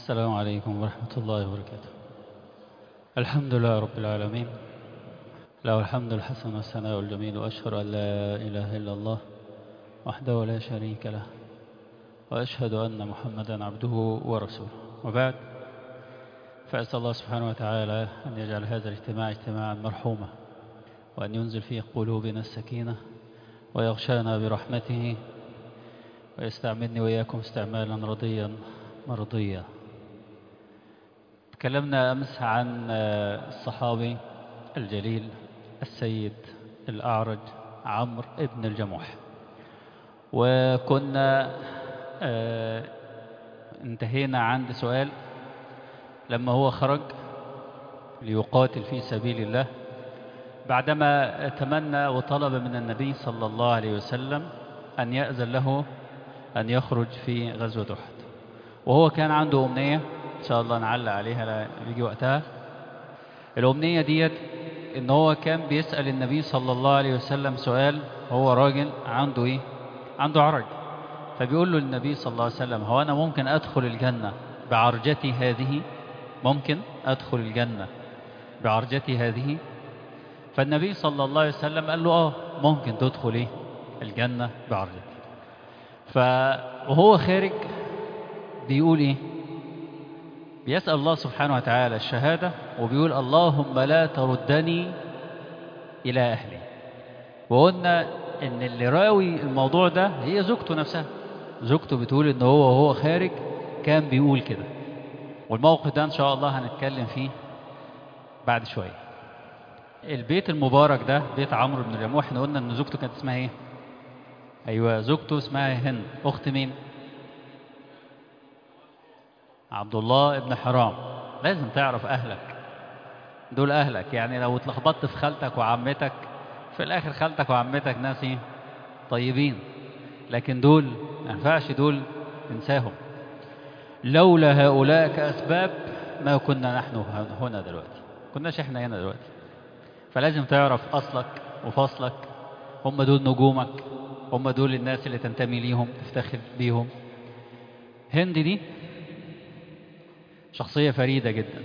السلام عليكم ورحمة الله وبركاته الحمد لله رب العالمين له الحمد الحسن والثناء الجميل وأشهد أن لا إله إلا الله وحده لا شريك له وأشهد أن محمدا عبده ورسوله وبعد فأسأل الله سبحانه وتعالى أن يجعل هذا الاجتماع اجتماعا مرحوما وأن ينزل في قلوبنا السكينة ويغشانا برحمته ويستعملني وإياكم استعمالا رضيا مرضيا تكلمنا أمس عن الصحابي الجليل السيد الأعرج عمرو ابن الجموح وكنا انتهينا عند سؤال لما هو خرج ليقاتل في سبيل الله بعدما تمنى وطلب من النبي صلى الله عليه وسلم أن يأذن له أن يخرج في غزوة أحد وهو كان عنده أمنية إن شاء الله نعلق عليها لا يجي وقتها الأمنية ديت إن هو كان بيسأل النبي صلى الله عليه وسلم سؤال هو راجل عنده إيه عنده عرج فبيقول له النبي صلى الله عليه وسلم هو أنا ممكن أدخل الجنة بعرجتي هذه ممكن أدخل الجنة بعرجتي هذه فالنبي صلى الله عليه وسلم قال له آه ممكن تدخل إيه الجنة بعرجتي فهو خارج بيقول إيه بيسأل الله سبحانه وتعالى الشهادة وبيقول اللهم لا تردني إلى أهلي وقلنا إن اللي راوي الموضوع ده هي زوجته نفسها زوجته بتقول إن هو وهو خارج كان بيقول كده والموقف ده إن شاء الله هنتكلم فيه بعد شوية البيت المبارك ده بيت عمرو بن الجموح احنا قلنا إن زوجته كانت اسمها إيه؟ أيوة زوجته اسمها هند أخت مين؟ عبد الله ابن حرام لازم تعرف أهلك دول أهلك يعني لو اتلخبطت في خالتك وعمتك في الآخر خالتك وعمتك ناس طيبين لكن دول ما ينفعش دول تنساهم لولا هؤلاء كأسباب ما كنا نحن هنا دلوقتي كناش احنا هنا دلوقتي فلازم تعرف أصلك وفصلك هم دول نجومك هم دول الناس اللي تنتمي ليهم تفتخر بيهم هند دي شخصية فريدة جدا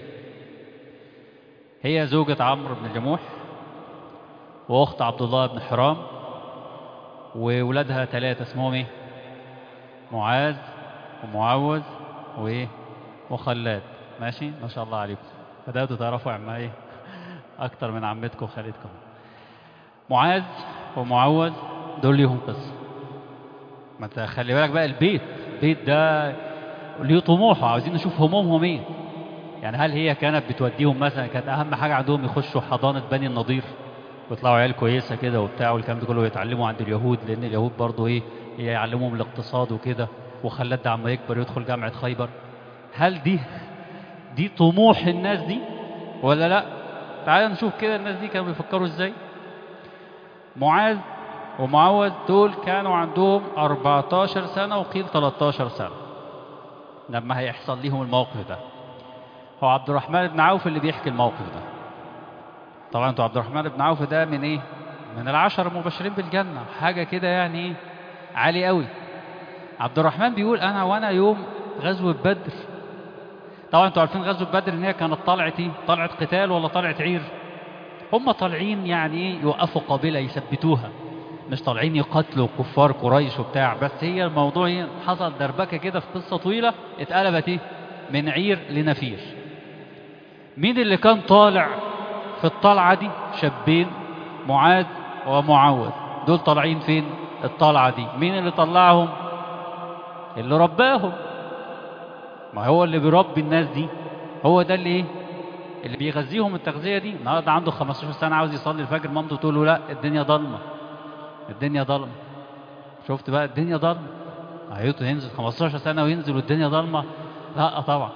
هي زوجة عمرو بن الجموح وأخت عبد الله بن حرام وولادها ثلاثة اسمهم ايه معاذ ومعوذ وايه وخلاد ماشي ما شاء الله عليكم بدأتوا تعرفوا عما ايه أكتر من عمتكم وخالتكم معاذ ومعوذ دول ليهم قصة ما انت خلي بالك بقى البيت البيت ده ليه طموح وعاوزين نشوف همومهم ايه يعني هل هي كانت بتوديهم مثلا كانت اهم حاجه عندهم يخشوا حضانه بني النضير ويطلعوا عيال كويسه كده وبتاع والكلام ده كله يتعلموا عند اليهود لان اليهود برضه ايه يعلموهم الاقتصاد وكده وخلاد ده عما يكبر يدخل جامعه خيبر هل دي دي طموح الناس دي ولا لا تعال نشوف كده الناس دي كانوا بيفكروا ازاي معاذ ومعوذ دول كانوا عندهم 14 سنه وقيل 13 سنه لما هيحصل ليهم الموقف ده هو عبد الرحمن بن عوف اللي بيحكي الموقف ده طبعا انتوا عبد الرحمن بن عوف ده من ايه من العشر المبشرين بالجنة حاجة كده يعني ايه عالي قوي عبد الرحمن بيقول انا وانا يوم غزوة بدر طبعا انتوا عارفين غزوة بدر ان هي كانت طلعت ايه طلعت قتال ولا طلعت عير هم طالعين يعني ايه يوقفوا قابلة يثبتوها مش طالعين يقتلوا كفار قريش وبتاع بس هي الموضوع ايه حصل دربكه كده في قصه طويله اتقلبت ايه من عير لنفير مين اللي كان طالع في الطلعه دي شابين معاذ ومعوذ دول طالعين فين الطلعه دي مين اللي طلعهم اللي رباهم ما هو اللي بيربي الناس دي هو ده اللي ايه اللي بيغذيهم التغذيه دي النهارده عنده 15 سنه عاوز يصلي الفجر مامته تقول له لا الدنيا ضلمه الدنيا ضلمه شفت بقى الدنيا ضلمه عيوته ينزل 15 سنه وينزل والدنيا ضلمه لا طبعا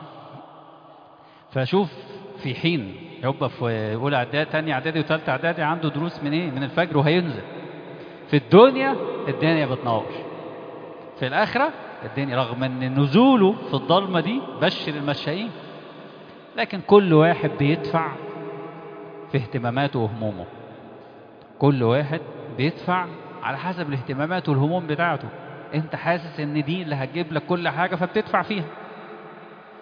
فشوف في حين يبقى في اولى اعدادي ثانيه اعدادي وثالثه اعدادي عنده دروس من ايه من الفجر وهينزل في الدنيا الدنيا بتنور في الاخره الدنيا رغم ان نزوله في الضلمه دي بشر المشائين لكن كل واحد بيدفع في اهتماماته وهمومه كل واحد بيدفع على حسب الاهتمامات والهموم بتاعته انت حاسس ان دي اللي هتجيب لك كل حاجه فبتدفع فيها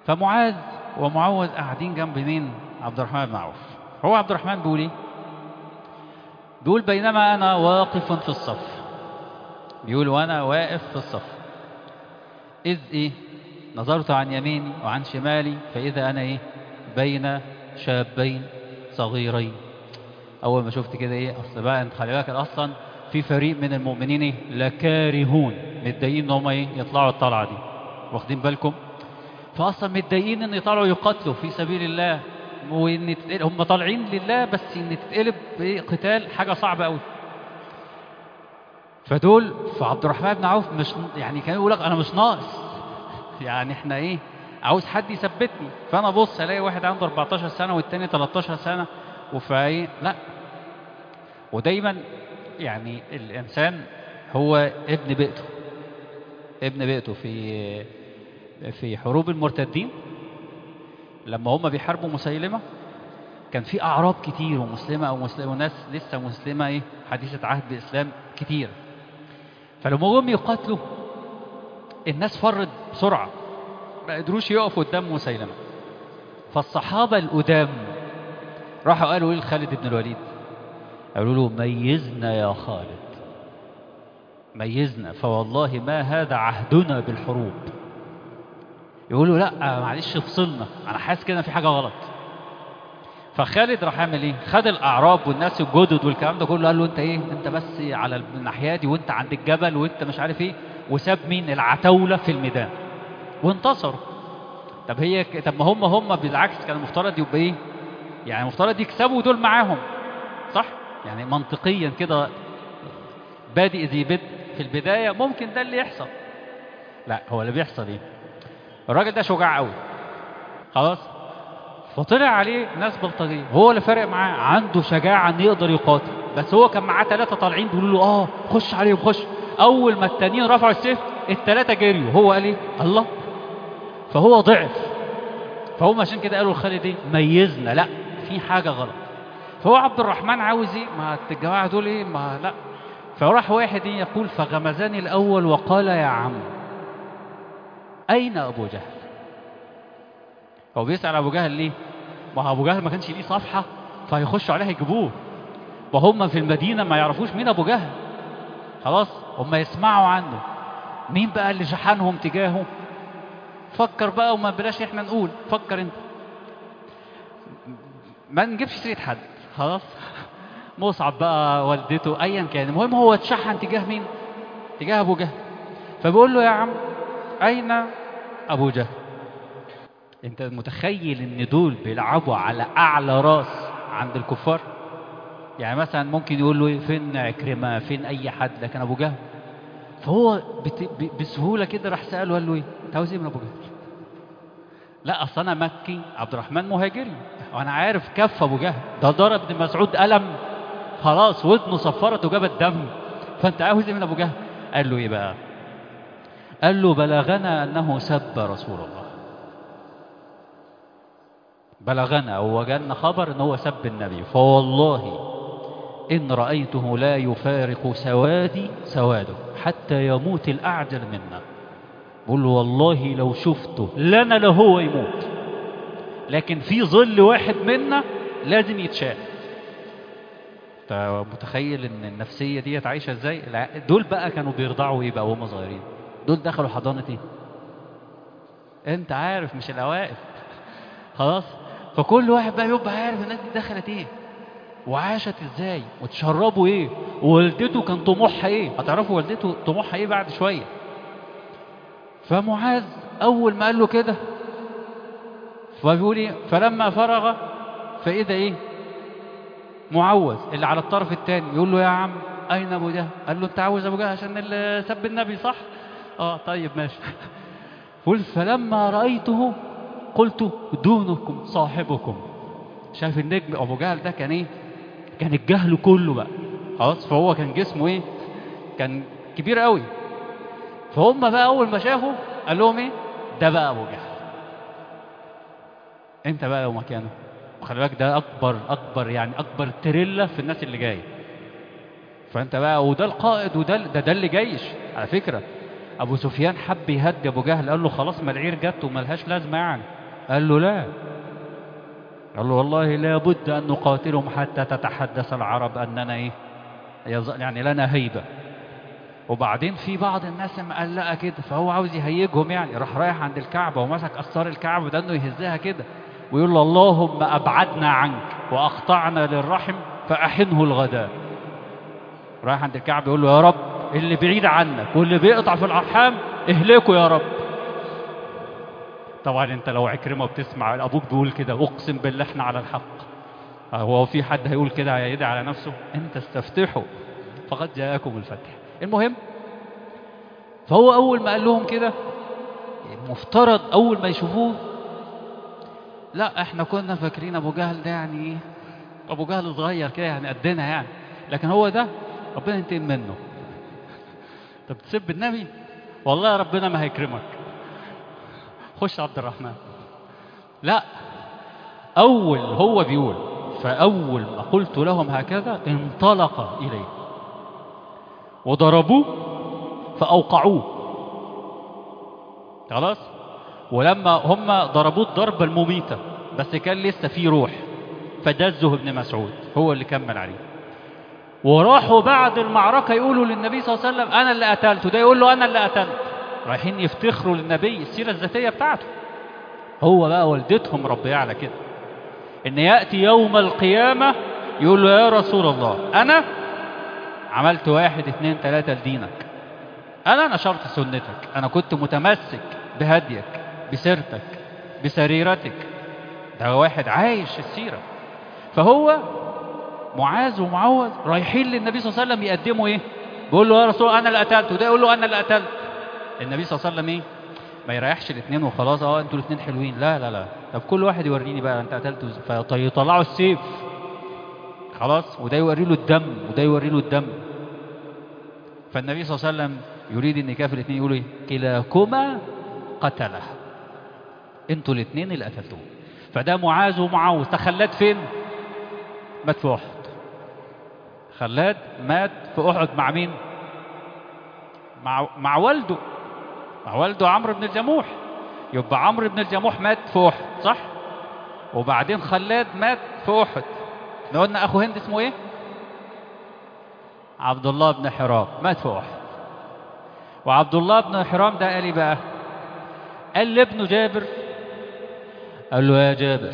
فمعاذ ومعوذ قاعدين جنب مين عبد الرحمن بن عوف هو عبد الرحمن بيقول ايه بيقول بينما انا واقف في الصف بيقول وانا واقف في الصف اذ ايه نظرت عن يميني وعن شمالي فاذا انا ايه بين شابين صغيرين اول ما شفت كده ايه اصل بقى انت خلي بالك اصلا في فريق من المؤمنين ايه لكارهون متضايقين ان هم ايه يطلعوا الطلعه دي واخدين بالكم فاصلا متضايقين ان يطلعوا يقاتلوا في سبيل الله وان تتقلب هم طالعين لله بس ان تتقلب قتال حاجه صعبه قوي فدول فعبد الرحمن بن عوف مش يعني كان يقول لك انا مش ناقص يعني احنا ايه عاوز حد يثبتني فانا بص الاقي واحد عنده 14 سنه والتاني 13 سنه وفايه لا ودايما يعني الانسان هو ابن بيئته ابن بيئته في في حروب المرتدين لما هم بيحاربوا مسيلمه كان في اعراب كتير ومسلمه او مسلمه وناس لسه مسلمه ايه حديثه عهد باسلام كتير فلما هم يقاتلوا الناس فرت بسرعه ما قدروش يقفوا قدام مسيلمه فالصحابه القدام راحوا قالوا ايه لخالد بن الوليد قالوا له ميزنا يا خالد ميزنا فوالله ما هذا عهدنا بالحروب يقولوا لا معلش افصلنا انا حاسس كده في حاجه غلط فخالد راح عامل ايه خد الاعراب والناس الجدد والكلام ده كله قال له انت ايه انت بس على الناحيه دي وانت عند الجبل وانت مش عارف ايه وساب مين العتاوله في الميدان وانتصروا طب هي ك... طب ما هم هم بالعكس كان المفترض يبقى ايه يعني المفترض يكسبوا دول معاهم صح يعني منطقيا كده بادئ ذي بدء في البدايه ممكن ده اللي يحصل لا هو اللي بيحصل ايه الراجل ده شجاع قوي خلاص فطلع عليه ناس بلطجيه هو اللي فارق معاه عنده شجاعه ان يقدر يقاتل بس هو كان معاه ثلاثه طالعين بيقولوا له اه خش عليهم خش اول ما التانيين رفعوا السيف الثلاثه جريوا هو قال ايه الله فهو ضعف فهم عشان كده قالوا لخالد ايه ميزنا لا في حاجه غلط فهو عبد الرحمن عاوز ايه ما الجماعه دول ايه ما لا فراح واحد ايه يقول فغمزني الاول وقال يا عم اين ابو جهل هو بيسال ابو جهل ليه ما ابو جهل ما كانش ليه صفحه فهيخشوا عليه يجيبوه وهم في المدينه ما يعرفوش مين ابو جهل خلاص هم يسمعوا عنه مين بقى اللي شحنهم تجاهه فكر بقى وما بلاش احنا نقول فكر انت ما نجيبش سيره حد خلاص مصعب بقى والدته ايا كان المهم هو اتشحن تجاه مين تجاه ابو جهل فبيقول له يا عم اين ابو جهل انت متخيل ان دول بيلعبوا على اعلى راس عند الكفار يعني مثلا ممكن يقول له فين عكرمه فين اي حد لكن ابو جهل فهو بت... ب... بسهوله كده راح ساله قال له ايه انت عاوز ايه من ابو جهل لا اصل انا مكي عبد الرحمن مهاجري وانا عارف كف ابو جهل ده ضرب ابن مسعود قلم خلاص ودنه صفرت وجابت دم فانت عاوز ايه من ابو جهل قال له ايه بقى قال له بلغنا انه سب رسول الله بلغنا او وجدنا خبر ان هو سب النبي فوالله ان رايته لا يفارق سوادي سواده حتى يموت الاعجل منا بقول له والله لو شفته لنا لهو يموت لكن في ظل واحد منا لازم يتشال انت متخيل ان النفسيه ديت عايشه ازاي دول بقى كانوا بيرضعوا ايه بقى وهم صغيرين دول دخلوا حضانه ايه انت عارف مش الاوائل خلاص فكل واحد بقى يبقى عارف الناس دي دخلت ايه وعاشت ازاي وتشربوا ايه ووالدته كان طموحها ايه هتعرفوا والدته طموحها ايه بعد شويه فمعاذ اول ما قال له كده فبيقول ايه فلما فرغ فاذا ايه معوذ اللي على الطرف الثاني يقول له يا عم اين ابو جهل قال له انت عاوز ابو جهل عشان اللي سب النبي صح اه طيب ماشي قل فلما رايته قلت دونكم صاحبكم شايف النجم ابو جهل ده كان ايه كان الجهل كله بقى خلاص فهو كان جسمه ايه كان كبير قوي فهم بقى اول ما شافوا قال لهم ايه ده بقى ابو جهل انت بقى لو مكانه وخلي بالك ده اكبر اكبر يعني اكبر تريلا في الناس اللي جايه فانت بقى وده القائد وده ده ده اللي جيش على فكره ابو سفيان حب يهدي ابو جهل قال له خلاص ما العير جت وملهاش لازمه يعني قال له لا قال له والله لابد أن نقاتلهم حتى تتحدث العرب أننا إيه يظ- يعني لنا هيبة وبعدين في بعض الناس مقلقة كده فهو عاوز يهيجهم يعني راح رايح عند الكعبة ومسك أستار الكعبة ده إنه يهزها كده ويقول له اللهم أبعدنا عنك وأقطعنا للرحم فأحنه الغداء رايح عند الكعبة يقول له يا رب اللي بعيد عنك واللي بيقطع في الأرحام اهلكه يا رب طبعا انت لو عكرمة بتسمع ابوك بيقول كده اقسم بالله احنا على الحق هو في حد هيقول كده هيدعي على نفسه انت استفتحوا فقد جاءكم الفتح المهم فهو اول ما قال لهم كده مفترض اول ما يشوفوه لا احنا كنا فاكرين ابو جهل ده يعني ايه ابو جهل صغير كده يعني قدنا يعني لكن هو ده ربنا ينتقم منه طب تسب النبي والله ربنا ما هيكرمك خش عبد الرحمن لا أول هو بيقول فأول ما قلت لهم هكذا انطلق إليه وضربوه فأوقعوه خلاص ولما هم ضربوه الضربة المميتة بس كان لسه فيه روح فدزه ابن مسعود هو اللي كمل عليه وراحوا بعد المعركة يقولوا للنبي صلى الله عليه وسلم أنا اللي قتلته ده يقول له أنا اللي قتلت رايحين يفتخروا للنبي السيرة الذاتية بتاعته هو بقى والدتهم ربياه على كده إن يأتي يوم القيامة يقول له يا رسول الله أنا عملت واحد اتنين تلاتة لدينك أنا نشرت سنتك أنا كنت متمسك بهديك بسيرتك بسريرتك ده واحد عايش السيرة فهو معاذ ومعوذ رايحين للنبي صلى الله عليه وسلم يقدموا ايه بيقول له يا رسول الله انا اللي قتلته ده يقول له انا اللي قتلت النبي صلى الله عليه وسلم ايه ما يريحش الاثنين وخلاص اه انتوا الاثنين حلوين لا لا لا طب كل واحد يوريني بقى انت قتلته ازاي فيطلعوا السيف خلاص وده يوري له الدم وده يوري له الدم فالنبي صلى الله عليه وسلم يريد ان كافر الاثنين يقولوا ايه كلاكما قتله انتوا الاثنين اللي قتلتوه فده معاذ ومعوذ تخلاد فين مات في احد خلاد مات في احد مع مين مع مع والده مع والده عمرو بن الجموح يبقى عمرو بن الجموح مات في احد صح وبعدين خلاد مات في احد احنا قلنا اخو هند اسمه ايه عبد الله بن حرام مات في احد وعبد الله بن حرام ده قال ايه بقى قال لابنه جابر قال له يا جابر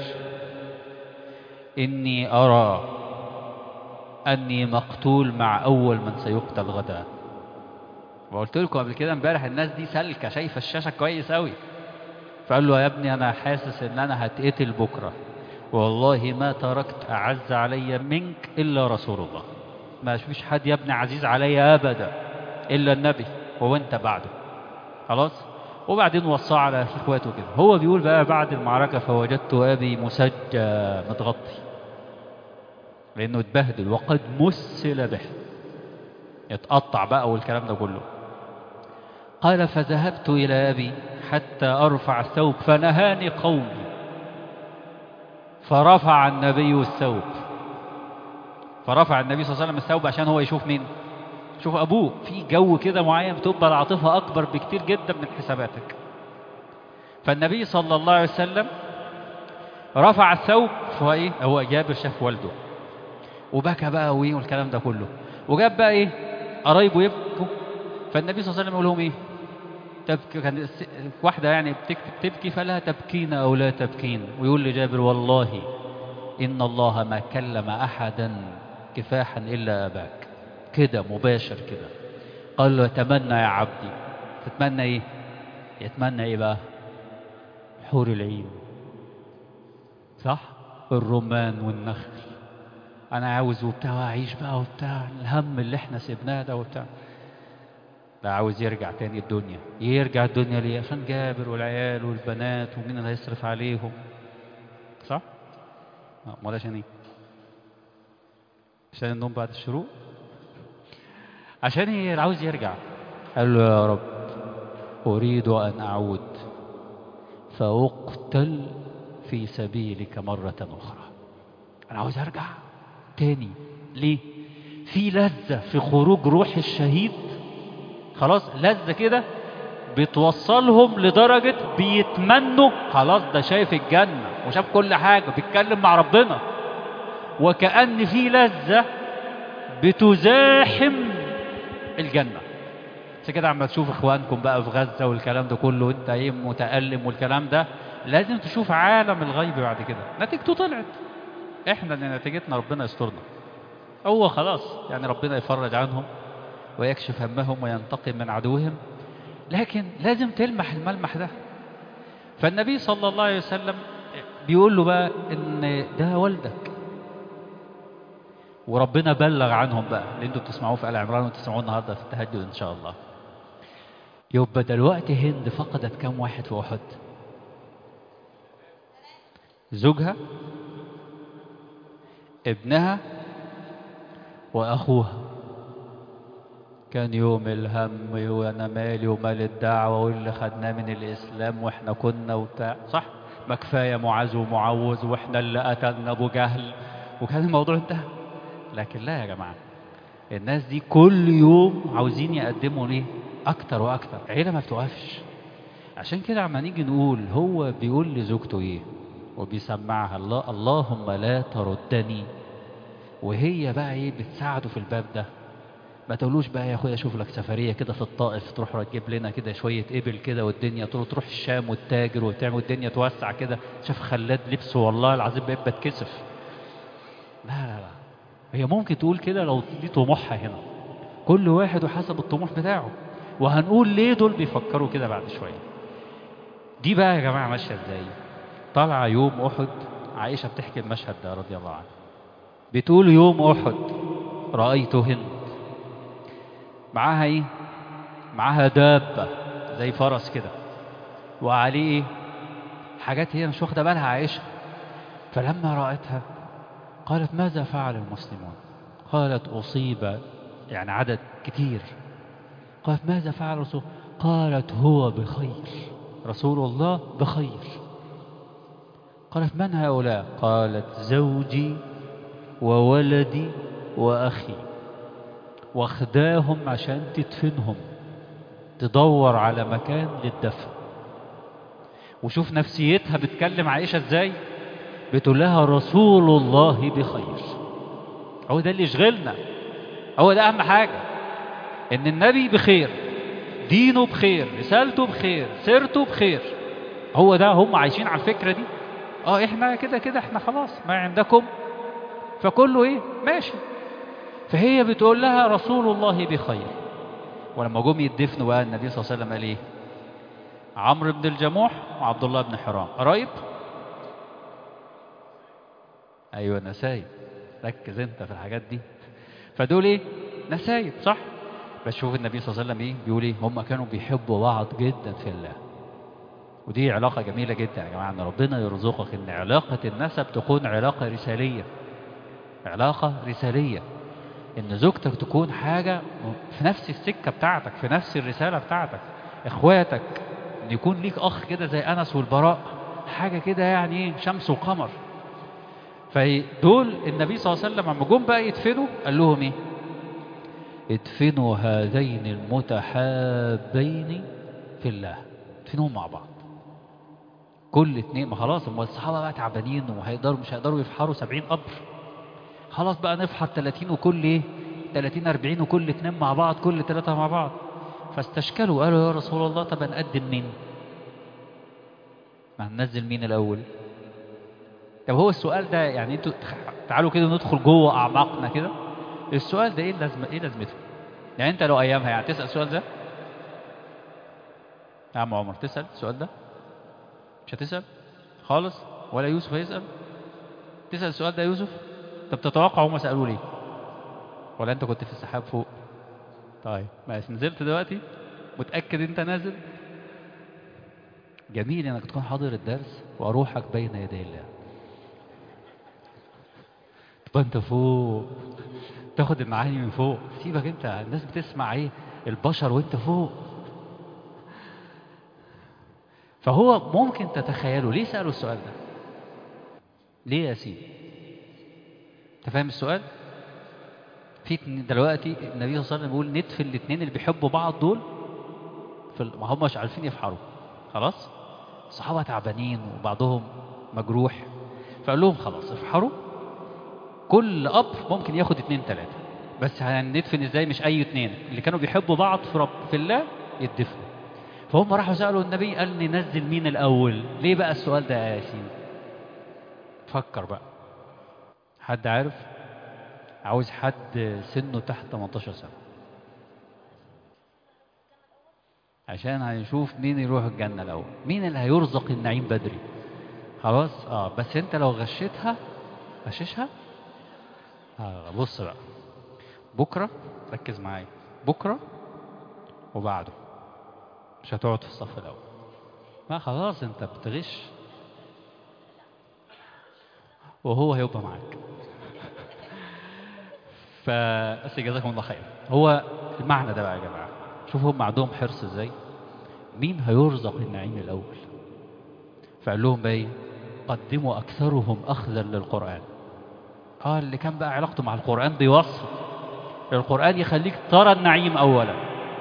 إني أرى أني مقتول مع أول من سيقتل غدا وقلت لكم قبل كده امبارح الناس دي سالكة شايفة الشاشة كويس أوي فقال له يا ابني أنا حاسس إن أنا هتقتل بكرة والله ما تركت أعز علي منك إلا رسول الله ما فيش حد يا ابني عزيز علي أبدا إلا النبي وأنت بعده خلاص وبعدين وصاه على اخواته كده هو بيقول بقى بعد المعركة فوجدت أبي مسجى متغطي لأنه اتبهدل وقد مسل به يتقطع بقى والكلام ده كله قال فذهبت إلى أبي حتى أرفع الثوب فنهاني قومي فرفع النبي الثوب فرفع النبي صلى الله عليه وسلم الثوب عشان هو يشوف مين شوف أبوه في جو كده معين بتبقى العاطفة أكبر بكتير جدا من حساباتك فالنبي صلى الله عليه وسلم رفع الثوب فهو إيه هو جابر شاف والده وبكى بقى وإيه والكلام ده كله وجاب بقى إيه قرايبه يبكوا فالنبي صلى الله عليه وسلم يقول لهم إيه تبكي كان واحدة يعني بتكتب تبكي فلا تبكين أو لا تبكين ويقول لجابر والله إن الله ما كلم أحدا كفاحا إلا أباك كده مباشر كده قال له يتمنى يا عبدي تتمنى ايه يتمنى ايه بقى حور العين صح الرمان والنخل انا عاوز وبتاع اعيش بقى وبتاع الهم اللي احنا سيبناه ده وبتاع لا عاوز يرجع تاني الدنيا يرجع الدنيا ليه عشان جابر والعيال والبنات ومين اللي هيصرف عليهم صح امال عشان ايه عشان النوم بعد الشروق عشان عاوز يرجع قال له يا رب أريد أن أعود فأقتل في سبيلك مرة أخرى أنا عاوز أرجع تاني ليه في لذة في خروج روح الشهيد خلاص لذة كده بتوصلهم لدرجة بيتمنوا خلاص ده شايف الجنة وشاف كل حاجة بيتكلم مع ربنا وكأن في لذة بتزاحم الجنة عشان كده عم تشوف اخوانكم بقى في غزة والكلام ده كله وانت ايه متألم والكلام ده لازم تشوف عالم الغيب بعد كده نتيجته طلعت احنا اللي نتيجتنا ربنا يسترنا هو خلاص يعني ربنا يفرج عنهم ويكشف همهم وينتقم من عدوهم لكن لازم تلمح الملمح ده فالنبي صلى الله عليه وسلم بيقول له بقى ان ده والدك وربنا بلغ عنهم بقى اللي انتوا بتسمعوه في ال عمران وتسمعوه النهارده في التهجد ان شاء الله يبقى دلوقتي هند فقدت كام واحد في احد زوجها ابنها واخوها كان يوم الهم وانا مالي ومال الدعوه واللي خدناه من الاسلام واحنا كنا وبتاع صح ما كفايه معاذ ومعوذ واحنا اللي قتلنا ابو جهل وكان الموضوع انتهى لكن لا يا جماعه الناس دي كل يوم عاوزين يقدموا ليه اكتر واكتر عيله ما بتوقفش عشان كده عما نيجي نقول هو بيقول لزوجته ايه وبيسمعها الله اللهم لا تردني وهي بقى ايه بتساعده في الباب ده ما تقولوش بقى يا اخويا اشوف لك سفريه كده في الطائف تروح تجيب لنا كده شويه ابل كده والدنيا تروح تروح الشام والتاجر وتعمل والدنيا توسع كده شاف خلاد لبسه والله العظيم بقيت بتكسف لا لا لا هي ممكن تقول كده لو دي طموحها هنا كل واحد وحسب الطموح بتاعه وهنقول ليه دول بيفكروا كده بعد شويه دي بقى يا جماعه ماشيه ازاي طالعه يوم احد عائشه بتحكي المشهد ده رضي الله عنها بتقول يوم احد رايت هند معاها ايه معاها دابه زي فرس كده وعليه ايه حاجات هي مش واخده بالها عائشه فلما رأتها قالت ماذا فعل المسلمون قالت أصيب يعني عدد كتير قالت ماذا فعل رسول قالت هو بخير رسول الله بخير قالت من هؤلاء قالت زوجي وولدي وأخي واخداهم عشان تدفنهم تدور على مكان للدفن وشوف نفسيتها بتكلم عائشة ازاي بتقول لها رسول الله بخير هو ده اللي يشغلنا هو ده اهم حاجة ان النبي بخير دينه بخير رسالته بخير سيرته بخير هو ده هم عايشين على الفكرة دي اه احنا كده كده احنا خلاص ما عندكم فكله ايه ماشي فهي بتقول لها رسول الله بخير ولما جم يدفنوا بقى النبي صلى الله عليه وسلم قال ايه عمرو بن الجموح وعبد الله بن حرام قرايب ايوه نسايب ركز انت في الحاجات دي فدول ايه نسايب صح بس شوف النبي صلى الله عليه وسلم ايه بيقول ايه هم كانوا بيحبوا بعض جدا في الله ودي علاقة جميلة جدا يا جماعة ان ربنا يرزقك ان علاقة النسب تكون علاقة رسالية علاقة رسالية ان زوجتك تكون حاجة في نفس السكة بتاعتك في نفس الرسالة بتاعتك اخواتك ان يكون ليك اخ كده زي انس والبراء حاجة كده يعني ايه شمس وقمر فدول النبي صلى الله عليه وسلم لما جم بقى يدفنوا قال لهم ايه ادفنوا هذين المتحابين في الله ادفنوهم مع بعض كل اتنين ما خلاص هم الصحابه بقى تعبانين وهيقدروا مش هيقدروا يفحروا 70 قبر خلاص بقى نفحر 30 وكل ايه 30 40 وكل اتنين مع بعض كل ثلاثه مع بعض فاستشكلوا قالوا يا رسول الله طب هنقدم مين ما هننزل مين الاول طب هو السؤال ده يعني انتوا تعالوا كده ندخل جوه اعماقنا كده السؤال ده ايه لازمه ايه لازمته يعني انت لو ايامها يعني تسال السؤال ده يا عم عمر تسال السؤال ده مش هتسال خالص ولا يوسف هيسال تسال السؤال ده يا يوسف طب تتوقع هم سالوا ليه ولا انت كنت في السحاب فوق طيب ماشي نزلت دلوقتي متاكد انت نازل جميل انك تكون حاضر الدرس واروحك بين يدي الله تبقى انت فوق تاخد المعاني من فوق سيبك انت الناس بتسمع ايه البشر وانت فوق فهو ممكن تتخيلوا ليه سألوا السؤال ده ليه يا سيدي انت فاهم السؤال في اتنين- دلوقتي النبي صلى الله عليه وسلم بيقول ندفن الاثنين اللي بيحبوا بعض دول في ال- ما هم مش عارفين يفحروا خلاص الصحابة تعبانين وبعضهم مجروح فقال لهم خلاص افحروا كل اب ممكن ياخد اتنين تلاتة بس هندفن ازاي مش اي اتنين اللي كانوا بيحبوا بعض في رب في الله يدفنوا فهم راحوا سألوا النبي قال ننزل مين الاول ليه بقى السؤال ده يا ياسين فكر بقى حد عارف عاوز حد سنه تحت 18 سنة عشان هنشوف مين يروح الجنة الأول مين اللي هيرزق النعيم بدري خلاص اه بس انت لو غشيتها غششها آه بص بقى بكرة ركز معايا بكرة وبعده مش هتقعد في الصف الأول ما خلاص انت بتغش وهو هيبقى معاك فبس جزاكم الله خير هو المعنى ده بقى يا جماعة شوفوا هم عندهم حرص ازاي مين هيرزق النعيم الأول فقال لهم بقى ايه قدموا أكثرهم أخذا للقرآن اه اللي كان بقى علاقته مع القرآن بيوصل القرآن يخليك ترى النعيم أولا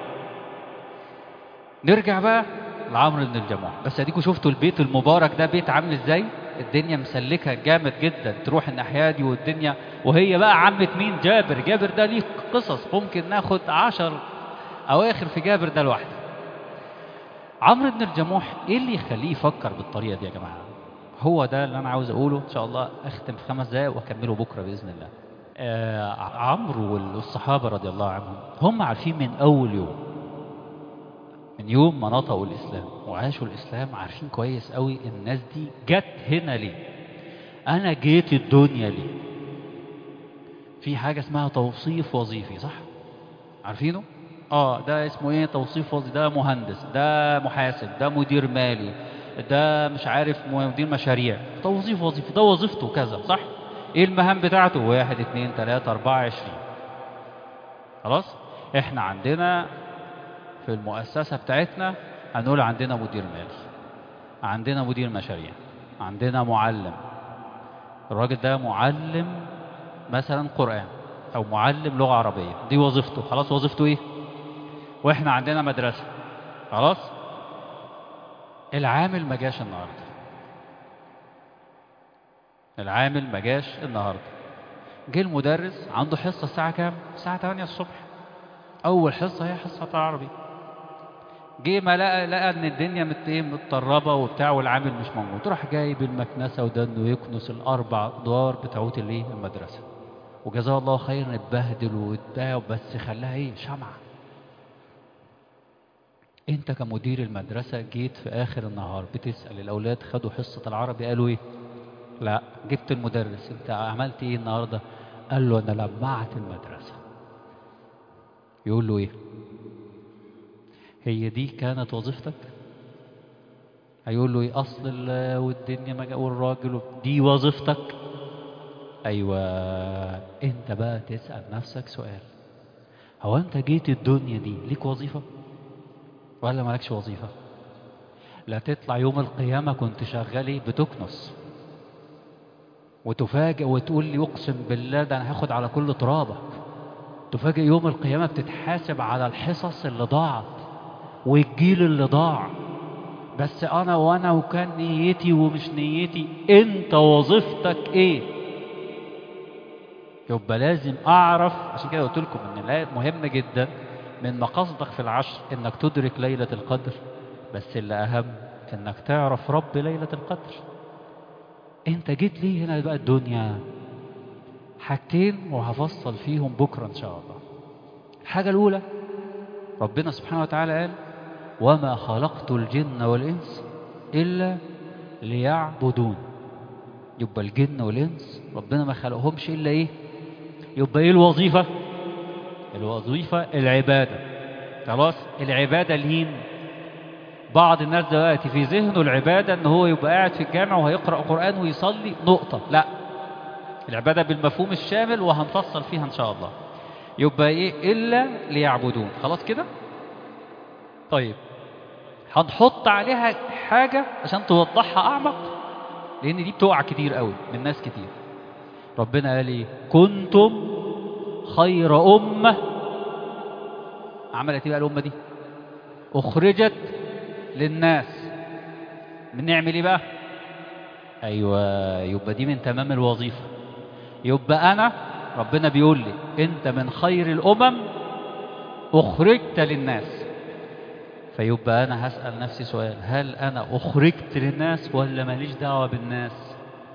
نرجع بقى لعمرو بن الجموح بس اديكوا شفتوا البيت المبارك ده بيت عامل ازاي الدنيا مسلكة جامد جدا تروح الناحية دي والدنيا وهي بقى عمة مين جابر جابر ده ليه قصص ممكن ناخد عشر أواخر في جابر ده لوحده عمرو بن الجموح ايه اللي يخليه يفكر بالطريقة دي يا جماعة هو ده اللي انا عاوز اقوله ان شاء الله اختم في خمس دقايق واكمله بكرة بإذن الله آه عمرو والصحابة رضي الله عنهم هم عارفين من أول يوم من يوم ما نطقوا الإسلام وعاشوا الإسلام عارفين كويس قوي الناس دي جت هنا ليه أنا جيت الدنيا ليه في حاجة اسمها توصيف وظيفي صح عارفينه اه ده اسمه ايه توصيف وظيفي ده مهندس ده محاسب ده مدير مالي ده مش عارف مدير مشاريع توظيف وظيفي ده وظيفته كذا صح ايه المهام بتاعته واحد اتنين تلاتة اربعة عشرين خلاص احنا عندنا في المؤسسة بتاعتنا هنقول عندنا مدير مالي عندنا مدير مشاريع عندنا معلم الراجل ده معلم مثلا قرآن أو معلم لغة عربية دي وظيفته خلاص وظيفته إيه وإحنا عندنا مدرسة خلاص العامل ما جاش النهاردة العامل ما جاش النهاردة جه المدرس عنده حصة الساعة كام؟ الساعة 8 الصبح أول حصة هي حصة العربي جه ما لقى لقى ان الدنيا مت ايه متطربه وبتاع والعامل مش موجود راح جايب المكنسه وده انه يكنس الاربع ادوار بتاعوت الايه المدرسه وجزاه الله خيرا اتبهدل وبتاع بس خلاها ايه شمعه انت كمدير المدرسه جيت في اخر النهار بتسال الاولاد خدوا حصه العربي قالوا ايه لا جبت المدرس انت عملت ايه النهارده قال له انا لمعت المدرسه يقول له ايه هي دي كانت وظيفتك هيقول له ايه اصل ال- والدنيا ما جا- والراجل وب- دي وظيفتك ايوه انت بقى تسال نفسك سؤال هو انت جيت الدنيا دي ليك وظيفه ولا مالكش وظيفه لا تطلع يوم القيامه كنت شغال ايه بتكنس وتفاجئ وتقول لي اقسم بالله ده انا هاخد على كل ترابك تفاجئ يوم القيامة بتتحاسب على الحصص اللي ضاعت والجيل اللي ضاع بس أنا وأنا وكان نيتي ومش نيتي أنت وظيفتك إيه؟ يبقى لازم أعرف عشان كده قلت لكم إن الآية مهم جدا من مقاصدك في العشر إنك تدرك ليلة القدر بس اللي أهم إنك تعرف رب ليلة القدر أنت جيت ليه هنا بقى الدنيا؟ حاجتين وهفصل فيهم بكرة إن شاء الله الحاجة الأولى ربنا سبحانه وتعالى قال وما خلقت الجن والإنس إلا ليعبدون يبقى الجن والإنس ربنا ما خلقهمش إلا إيه يبقى إيه الوظيفة الوظيفة العبادة خلاص العبادة لين بعض الناس دلوقتي في ذهنه العبادة إن هو يبقى قاعد في الجامع وهيقرأ قرآن ويصلي نقطة لا العبادة بالمفهوم الشامل وهنفصل فيها إن شاء الله يبقى إيه إلا ليعبدون خلاص كده طيب هنحط عليها حاجة عشان توضحها أعمق لأن دي بتقع كتير قوي من ناس كتير ربنا قال إيه كنتم خير أمة عملت إيه بقى الأمة دي أخرجت للناس بنعمل إيه بقى أيوة يبقى دي من تمام الوظيفة يبقى أنا ربنا بيقول لي أنت من خير الأمم أخرجت للناس فيبقى أنا هسأل نفسي سؤال هل أنا أخرجت للناس ولا ماليش دعوة بالناس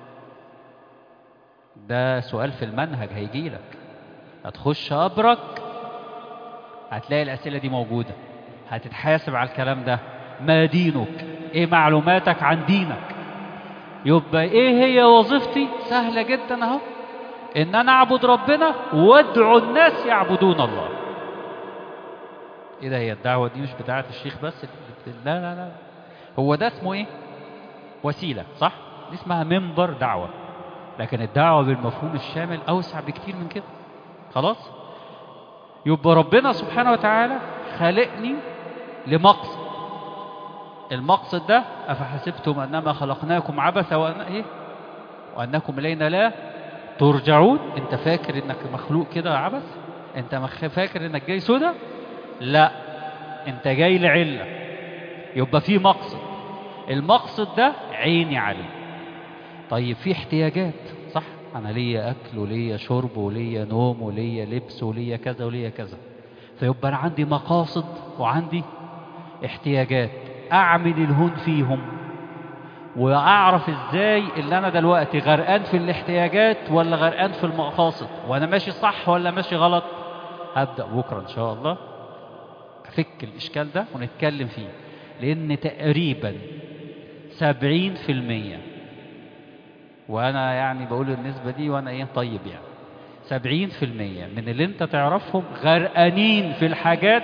ده سؤال في المنهج هيجيلك هتخش أبرك هتلاقي الأسئلة دي موجودة هتتحاسب على الكلام ده ما دينك ايه معلوماتك عن دينك يبقى ايه هي وظيفتي سهلة جدا اهو ان انا اعبد ربنا وادعو الناس يعبدون الله ايه ده هي الدعوة دي مش بتاعة الشيخ بس لا لا لا هو ده اسمه ايه وسيلة صح دي اسمها منبر دعوة لكن الدعوة بالمفهوم الشامل اوسع بكتير من كده خلاص يبقى ربنا سبحانه وتعالى خلقني لمقصد المقصد ده أفحسبتم أنما خلقناكم عبثا وأن إيه؟ وأنكم إلينا لا ترجعون أنت فاكر إنك مخلوق كده عبث أنت مخ- فاكر إنك جاي سودا لا أنت جاي لعلة يبقى في مقصد المقصد ده عيني عليه طيب في احتياجات صح أنا ليا أكل وليا شرب وليا نوم وليا لبس وليا كذا وليا كذا فيبقى أنا عندي مقاصد وعندي احتياجات أعمل الهون فيهم وأعرف إزاي اللي أنا دلوقتي غرقان في الاحتياجات ولا غرقان في المقاصد وأنا ماشي صح ولا ماشي غلط هبدأ بكرة إن شاء الله أفك الإشكال ده ونتكلم فيه لأن تقريبا سبعين في المية وأنا يعني بقول النسبة دي وأنا إيه طيب يعني سبعين في المية من اللي أنت تعرفهم غرقانين في الحاجات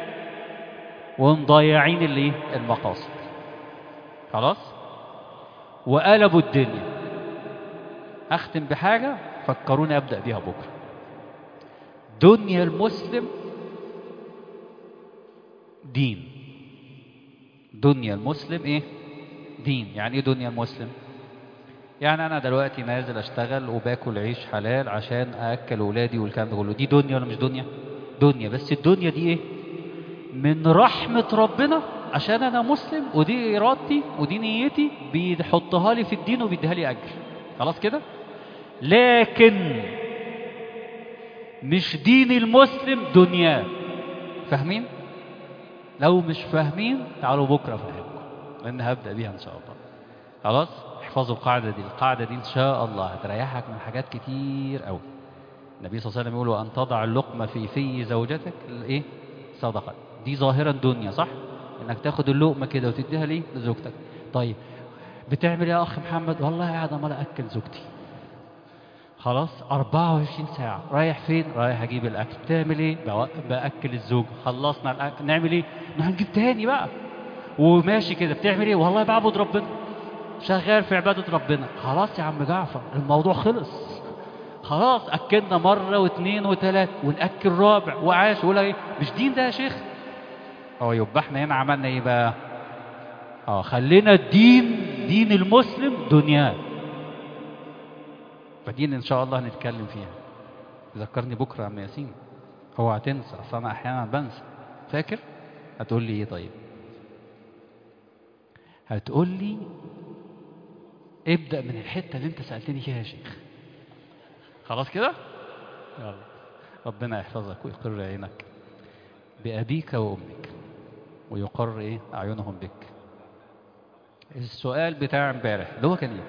ومضيعين اللي المقاصد خلاص وقلبوا الدنيا أختم بحاجة فكروني أبدأ بيها بكرة دنيا المسلم دين دنيا المسلم ايه دين يعني ايه دنيا المسلم يعني انا دلوقتي نازل اشتغل وباكل عيش حلال عشان ااكل ولادي والكلام ده كله دي دنيا ولا مش دنيا دنيا بس الدنيا دي ايه من رحمة ربنا عشان انا مسلم ودي ارادتي ودي نيتي بيحطها لي في الدين وبيديها لي اجر خلاص كده لكن مش دين المسلم دنياه فاهمين لو مش فاهمين تعالوا بكره افهمكم لان هبدا بيها ان شاء الله خلاص احفظوا القاعده دي القاعده دي ان شاء الله هتريحك من حاجات كتير قوي النبي صلى الله عليه وسلم يقول وان تضع اللقمه في في زوجتك الايه صدقه دي ظاهرا دنيا صح انك تاخد اللقمه كده وتديها ليه لزوجتك طيب بتعمل ايه يا اخ محمد والله قاعد عمال اكل زوجتي خلاص 24 ساعة رايح فين؟ رايح أجيب الأكل بتعمل إيه؟ بوق- بأكل الزوج خلصنا الأكل نعمل إيه؟ هنجيب تاني بقى وماشي كده بتعمل إيه؟ والله بعبد ربنا شغال في عبادة ربنا خلاص يا عم جعفر الموضوع خلص خلاص أكلنا مرة واثنين وثلاثة ونأكل رابع وعاش ولا إيه؟ مش دين ده يا شيخ؟ اه يبقى احنا هنا عملنا إيه بقى؟ اه خلينا الدين دين المسلم دنياه فدي ان شاء الله هنتكلم فيها ذكرني بكره يا عم ياسين اوعى تنسى اصل انا احيانا بنسى فاكر هتقول لي ايه طيب هتقول لي ابدا من الحته اللي انت سالتني فيها يا شيخ خلاص كده يلا ربنا يحفظك ويقر عينك بابيك وامك ويقر ايه اعينهم بك السؤال بتاع امبارح اللي هو كان ايه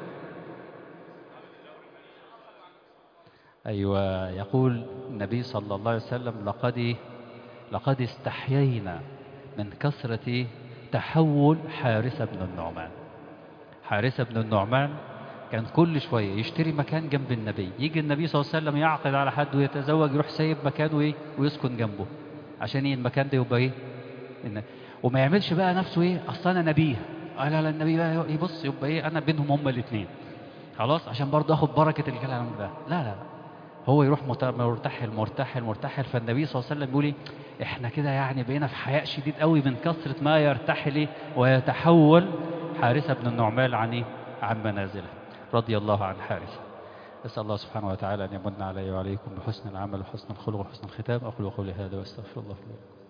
أيوة يقول النبي صلى الله عليه وسلم لقد إيه؟ لقد استحيينا من كثرة تحول حارثة بن النعمان حارثة بن النعمان كان كل شوية يشتري مكان جنب النبي يجي النبي صلى الله عليه وسلم يعقد على حد ويتزوج يروح سايب مكانه إيه ويسكن جنبه عشان إيه المكان ده يبقى إيه إن وما يعملش بقى نفسه إيه أصل أنا نبيه آه لا لا النبي بقى يبص يبقى إيه أنا بينهم هما الاثنين خلاص عشان برضه اخد بركة الكلام ده لا لا لا هو يروح مت- مرتحل مرتحل مرتحل فالنبي صلى الله عليه وسلم بيقول ايه احنا كده يعني بقينا في حياء شديد قوي من كثرة ما يرتحل إيه؟ ويتحول حارثة بن النعمان عن إيه؟ عن منازله رضي الله عن حارثة أسأل الله سبحانه وتعالى أن يمن علي وعليكم بحسن العمل وحسن الخلق وحسن الختام أقول قولي هذا وأستغفر الله لي